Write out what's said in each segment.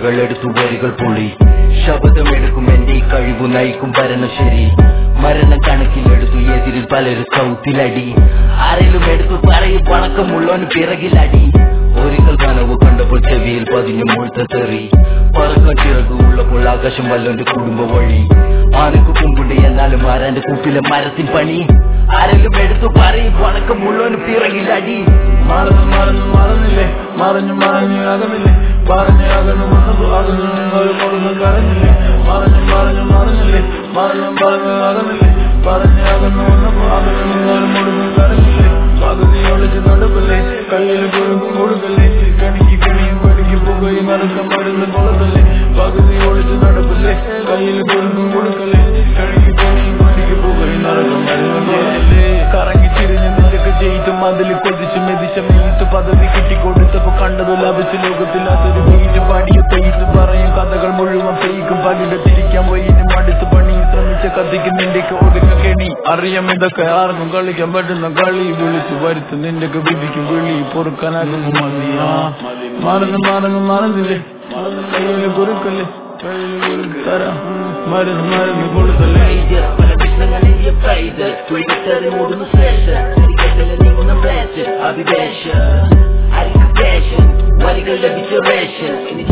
കഥകൾ എടുത്തു വരികൾ പൊളി ശബ്ദമെടുക്കും എന്റെ ഈ കഴിവ് നയിക്കും ഭരണശരി മരണം കണക്കിലെടുത്തു എതിരിൽ പലരും കൗത്തിലടി ആരെങ്കിലും എടുത്തു പറയും പണക്കമുള്ളവന് പിറകിലടി ഒരിക്കൽ കനവ് കണ്ടപ്പോൾ ചെവിയിൽ പതിഞ്ഞു മുഴുത്ത തെറി പറക്കം ചിറകു ഉള്ളപ്പോൾ ആകാശം വല്ലവന്റെ കുടുംബ വഴി ആനക്ക് കുമ്പുണ്ട് എന്നാലും ആരാന്റെ കൂപ്പിലെ മരത്തിൻ പണി ആരെങ്കിലും എടുത്തു പറയും പണക്കമുള്ളവന് പിറകിലടി മറന്നു മറന്നു മറന്നില്ലേ മറഞ്ഞു മറഞ്ഞു അകന്നില്ലേ പറഞ്ഞു അകന്നു വന്നപ്പോ അകന്നു ഒരു മുഴുവൻ കരഞ്ഞില്ലേ മറഞ്ഞു മറഞ്ഞു മറന്നില്ലേ മറഞ്ഞു പറഞ്ഞു അകന്നില്ലേ പറഞ്ഞു അകന്നു വന്നപ്പോ അകന്നു ഒരു മുഴുവൻ കരഞ്ഞില്ലേ പകുതി ഒളിച്ച് നടപ്പില്ലേ കയ്യിൽ കുറുമ്പും കൊടുക്കല്ലേ കണിക്ക് കണിയും പടിക്ക് പുകയും നടക്കം മരുന്ന് കൊളത്തല്ലേ പകുതി ഒളിച്ച് നടപ്പില്ലേ കയ്യിൽ കുറുമ്പും കൊടുക്കല്ലേ കണിക്ക് കണിയും പടിക്ക് പുകയും നടക്കം മരുന്ന് കൊളത്തല്ലേ കറങ്ങി തിരിഞ്ഞ് നിനക്ക് ചെയ്തും അതിൽ കൊതിച്ച് മെതിച്ച മെയ്ത്ത് പദവി കിട്ടിക്കൊടുത്തപ്പോ കണ്ടതു ലഭിച്ച് ലോകത്തില്ലാത്തൊരു വീട് പാടിയ തെയ്ത്ത് പറയും കഥകൾ മുഴുവൻ പെയ്ക്കും പകിട തിരിക്കാൻ വൈകിനും അടുത്ത് പണി ശ്രമിച്ച കഥയ്ക്ക് നിന്റെ ഒടുക്ക കെണി അറിയാം ഇതൊക്കെ ആർക്കും കളിക്കാൻ പറ്റുന്ന കളി വിളിച്ചു വരുത്ത് നിന്റെ വിധിക്കും വിളി പൊറുക്കാനാകുന്നു മതി ആ മറന്ന് മറന്ന് മറന്നില്ലേ കയ്യില് കുറുക്കല്ലേ കയ്യില് കുറുക്ക് തരാം മരുന്ന് മരുന്ന് കൊടുക്കല്ലേ Raider, പല പ്രശ്നങ്ങളിൽ പ്രൈഡ് ട്വിറ്ററിൽ ഓടുന്ന ശേഷം ചെറിയ നീങ്ങുന്ന ഫ്ലാഷ് അഭിവേശം അരിക്ക് പാഷൻ വരികൾ ലഭിച്ച റേഷൻ ഇനി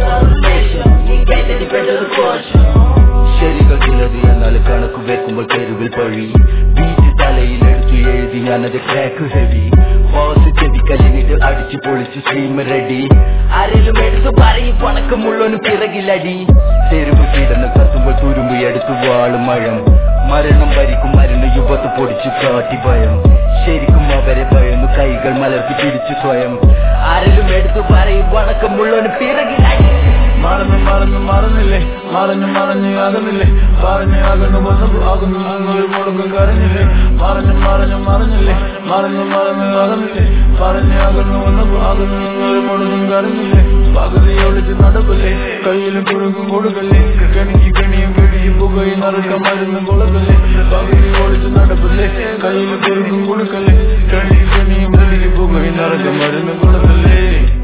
റിലേഷൻ നീ കേട്ടതി പെട്ടത് കോശം ശരികൾ ചിലത് എന്നാൽ കണക്ക് വെക്കുമ്പോൾ തെരുവിൽ പഴി ബീച്ച് തലയിലെടുത്തു എഴുതി ഞാനത് ക്രാക്ക് ഹെവി ബോസ് ചെവി കല്ലിനിട്ട് അടിച്ചു പൊളിച്ച് സ്ട്രീം റെഡി ആരെങ്കിലും എടുത്തു പറയും പണക്കമുള്ളവന് പിറകിലടി തെരുവ് കിടന്ന് കത്തുമ്പോൾ തുരുമ്പ് എടുത്തു വാളും മഴം മരണം ഭരിക്കും മരുന്ന് യുവത്ത് പൊടിച്ചു കാട്ടി ഭയം ശരിക്കും അവരെ ഭയന്നു കൈകൾ മലർത്തി പിടിച്ചു സ്വയം ആരെങ്കിലും എടുത്തു പറയും പണക്കമുള്ളവന് പിറകിലടി മറന്നു മറന്നു മറന്നില്ലേ മറഞ്ഞു മറഞ്ഞു അകന്നില്ലേ പറഞ്ഞു അകന്നു വന്നു അകന്നു ഒരു മുടക്കം കരഞ്ഞില്ലേ മറഞ്ഞു മറഞ്ഞു മറഞ്ഞില്ലേ മറഞ്ഞു മറഞ്ഞു അകന്നില്ലേ പറഞ്ഞു അകന്നു വന്നു അകന്നു ഒരു മുടക്കം കരഞ്ഞില്ലേ പകുതി ഒളിച്ച് നടപ്പില്ലേ കയ്യിൽ കുറുക്കും കൊടുക്കല്ലേ കണിക്ക് കണിയും പിടിയും പുകയും നടക്കം മരുന്ന് കൊളക്കല്ലേ പകുതി ഒളിച്ച് നടപ്പില്ലേ കയ്യിൽ കുറുക്കും കൊടുക്കല്ലേ കണിക്ക് കണിയും പിടിയും പുകയും നടക്കം മരുന്ന് കൊളക്കല്ലേ